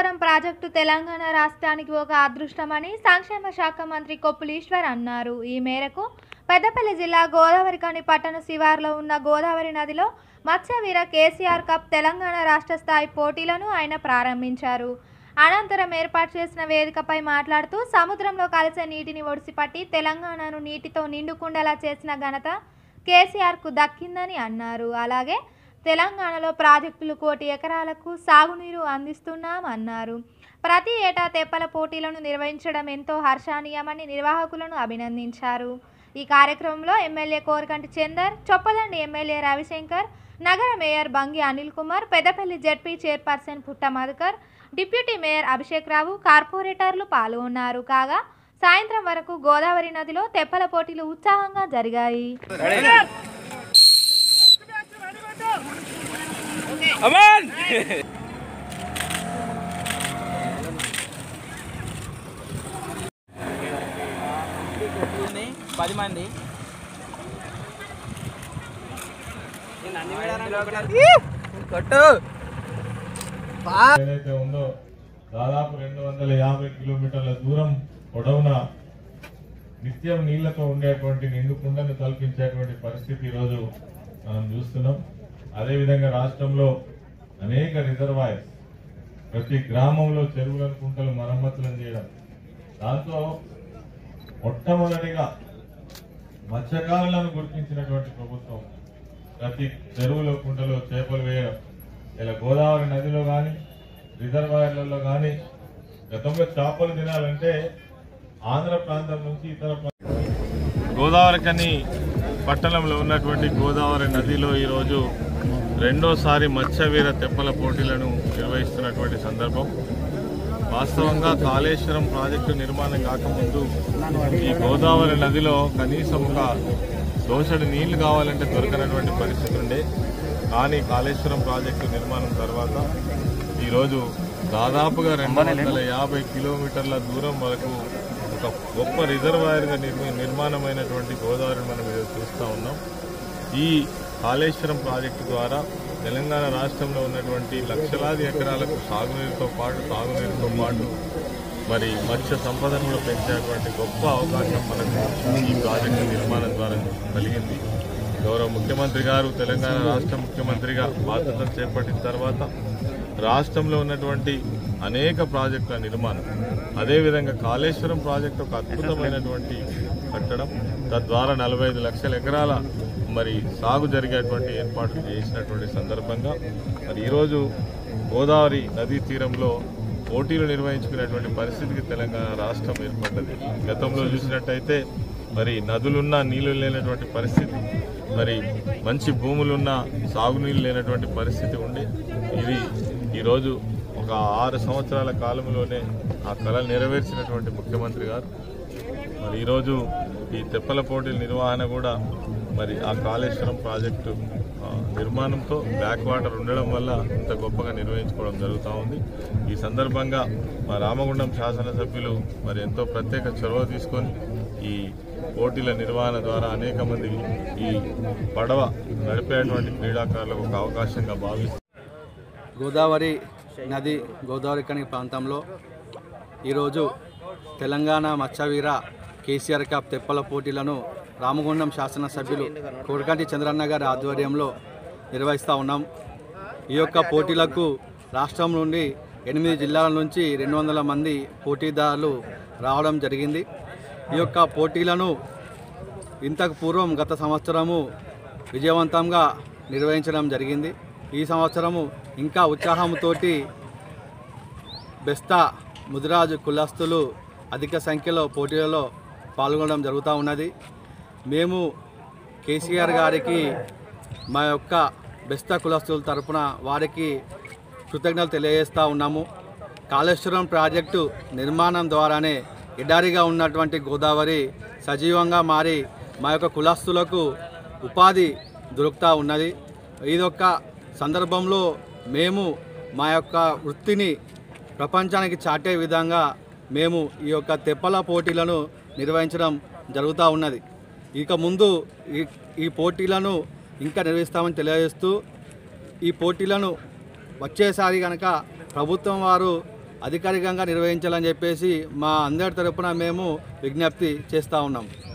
Kaleshwaram project Telangana రాష్ట్రానికి ఒక అదృష్టమని సంక్షేమ శాఖ మంత్రి కొప్పులీశ్వర్ అన్నారు ఈ మేరకు పెద్దపల్లి జిల్లా గోదావరికని పట్టణ శివారులో ఉన్న గోదావరి నదిలో మత్స్యవీర కేసీఆర్ కప్ తెలంగాణ రాష్ట్ర స్థాయి పోటీలను ఆయన ప్రారంభించారు అనంతరం ఏర్పాటు చేసిన వేదికపై మాట్లాడుతూ సముద్రంలో కలిసే నీటిని ఒడిసిపట్టి తెలంగాణను నీటితో నిండుకుండేలా చేసిన ఘనత కేసీఆర్కు దక్కిందని అన్నారు అలాగే తెలంగాణలో ప్రాజెక్టులు కోటి ఎకరాలకు సాగునీరు అందిస్తున్నామన్నారు ప్రతి ఏటా తెప్పల పోటీలను నిర్వహించడం ఎంతో హర్షణీయమని నిర్వాహకులను అభినందించారు ఈ కార్యక్రమంలో ఎమ్మెల్యే కోరకంటి చందర్ చొప్పదండి ఎమ్మెల్యే రవిశంకర్ నగర mayor Bangi Anil Kumar Peddapalli ZP chairperson Putta Madhukar deputy mayor Abhishek Rao కార్పొరేటర్లు పాల్గొన్నారు కాగా సాయంత్రం వరకు గోదావరి నదిలో తెప్పల పోటీలు ఉత్సాహంగా జరిగాయి అమన్ పది మంది కొట్టు ఏదైతే ఉందో దాదాపు రెండు వందల యాభై కిలోమీటర్ల దూరం పొడవున నిత్యం నీళ్లతో ఉండేటువంటి నిండు కుండను కల్పించేటువంటి పరిస్థితి ఈరోజు మనం చూస్తున్నాం అదేవిధంగా రాష్ట్రంలో అనేక రిజర్వాయర్స్ ప్రతి గ్రామంలో చెరువులను కుంటలు మరమ్మతులను చేయడం దాంతో మొట్టమొదటిగా మత్స్యకారులను గుర్తించినటువంటి ప్రభుత్వం ప్రతి చెరువులో కుంటలో చేపలు వేయడం ఇలా గోదావరి నదిలో కానీ రిజర్వాయర్లలో కానీ గతంలో చేపలు తినాలంటే ఆంధ్ర ప్రాంతం నుంచి ఇతర గోదావరి కని పట్టణంలో ఉన్నటువంటి గోదావరి నదిలో ఈరోజు రెండోసారి మత్స్యవీర తెప్పల పోటీలను నిర్వహిస్తున్నటువంటి సందర్భం వాస్తవంగా కాళేశ్వరం ప్రాజెక్టు నిర్మాణం కాకముందు ఈ గోదావరి నదిలో కనీసం ఒక దోషడి నీళ్లు కావాలంటే దొరకనటువంటి పరిస్థితి ఉండే కానీ కాళేశ్వరం ప్రాజెక్టు నిర్మాణం తర్వాత ఈరోజు దాదాపుగా రెండు వందల యాభై కిలోమీటర్ల దూరం వరకు ఒక గొప్ప రిజర్వాయర్గా నిర్మి- నిర్మాణమైనటువంటి గోదావరిని మనం ఈరోజు చూస్తూ ఉన్నాం ఈ కాళేశ్వరం ప్రాజెక్టు ద్వారా తెలంగాణ రాష్ట్రంలో ఉన్నటువంటి లక్షలాది ఎకరాలకు సాగునీరుతో పాటు తాగునీరుతో పాటు మరి మత్స్య సంపదను కూడా పెంచేటువంటి గొప్ప అవకాశం మనకు ఈ ప్రాజెక్టు నిర్మాణం ద్వారా కలిగింది గౌరవ ముఖ్యమంత్రి గారు తెలంగాణ రాష్ట్ర ముఖ్యమంత్రిగా బాధ్యతలు చేపట్టిన తర్వాత రాష్ట్రంలో ఉన్నటువంటి అనేక ప్రాజెక్టుల నిర్మాణం అదేవిధంగా కాళేశ్వరం ప్రాజెక్టు ఒక అద్భుతమైనటువంటి కట్టడం తద్వారా నలభై ఐదు లక్షల ఎకరాల మరి సాగు జరిగేటువంటి ఏర్పాట్లు చేసినటువంటి సందర్భంగా మరి ఈరోజు గోదావరి నదీ తీరంలో పోటీలు నిర్వహించుకునేటువంటి పరిస్థితికి తెలంగాణ రాష్ట్రం ఏర్పడ్డది గతంలో చూసినట్టయితే మరి నదులున్నా నీళ్లు లేనటువంటి పరిస్థితి మరి మంచి భూములున్న సాగునీళ్ళు లేనటువంటి పరిస్థితి ఉండి ఇది ఈరోజు ఒక ఆరు సంవత్సరాల కాలంలోనే ఆ కళ నెరవేర్చినటువంటి ముఖ్యమంత్రి గారు మరి ఈరోజు ఈ తెప్పల పోటీల నిర్వహణ కూడా మరి ఆ కాళేశ్వరం ప్రాజెక్టు ఆ, నిర్మాణంతో బ్యాక్ వాటర్ ఉండడం వల్ల ఇంత గొప్పగా నిర్వహించుకోవడం జరుగుతూ ఉంది ఈ సందర్భంగా మా రామగుండం శాసనసభ్యులు మరి ఎంతో ప్రత్యేక చొరవ తీసుకొని ఈ పోటీల నిర్వహణ ద్వారా అనేక మందికి ఈ పడవ నడిపేటువంటి క్రీడాకారులకు ఒక అవకాశంగా భావిస్తారు గోదావరి నది గోదావరి కని ప్రాంతంలో ఈరోజు తెలంగాణ మత్స్యవీర కేసీఆర్ కప్ తెప్పల పోటీలను రామగుండం శాసనసభ్యులు కోరకంటి చంద్రన్న గారి ఆధ్వర్యంలో నిర్వహిస్తూ ఉన్నాం ఈ యొక్క పోటీలకు రాష్ట్రం నుండి ఎనిమిది జిల్లాల నుంచి రెండు వందల మంది పోటీదారులు రావడం జరిగింది ఈ యొక్క పోటీలను ఇంతకు పూర్వం గత సంవత్సరము విజయవంతంగా నిర్వహించడం జరిగింది ఈ సంవత్సరము ఇంకా ఉత్సాహంతోటి బెస్తా ముదిరాజు కులస్తులు అధిక సంఖ్యలో పోటీలలో పాల్గొనడం జరుగుతూ ఉన్నది మేము కేసీఆర్ గారికి మా యొక్క బెస్తా కులస్తుల తరపున వారికి కృతజ్ఞతలు తెలియజేస్తూ ఉన్నాము కాళేశ్వరం ప్రాజెక్టు నిర్మాణం ద్వారానే ఎడారిగా ఉన్నటువంటి గోదావరి సజీవంగా మారి మా యొక్క కులస్తులకు ఉపాధి దొరుకుతూ ఉన్నది ఇదొక సందర్భంలో మేము మా యొక్క వృత్తిని ప్రపంచానికి చాటే విధంగా మేము ఈ యొక్క తెప్పల పోటీలను నిర్వహించడం జరుగుతూ ఉన్నది ఇక ముందు ఈ ఈ పోటీలను ఇంకా నిర్వహిస్తామని తెలియజేస్తూ ఈ పోటీలను వచ్చేసారి కనుక ప్రభుత్వం వారు అధికారికంగా నిర్వహించాలని చెప్పేసి మా అందరి తరపున మేము విజ్ఞప్తి చేస్తూ ఉన్నాం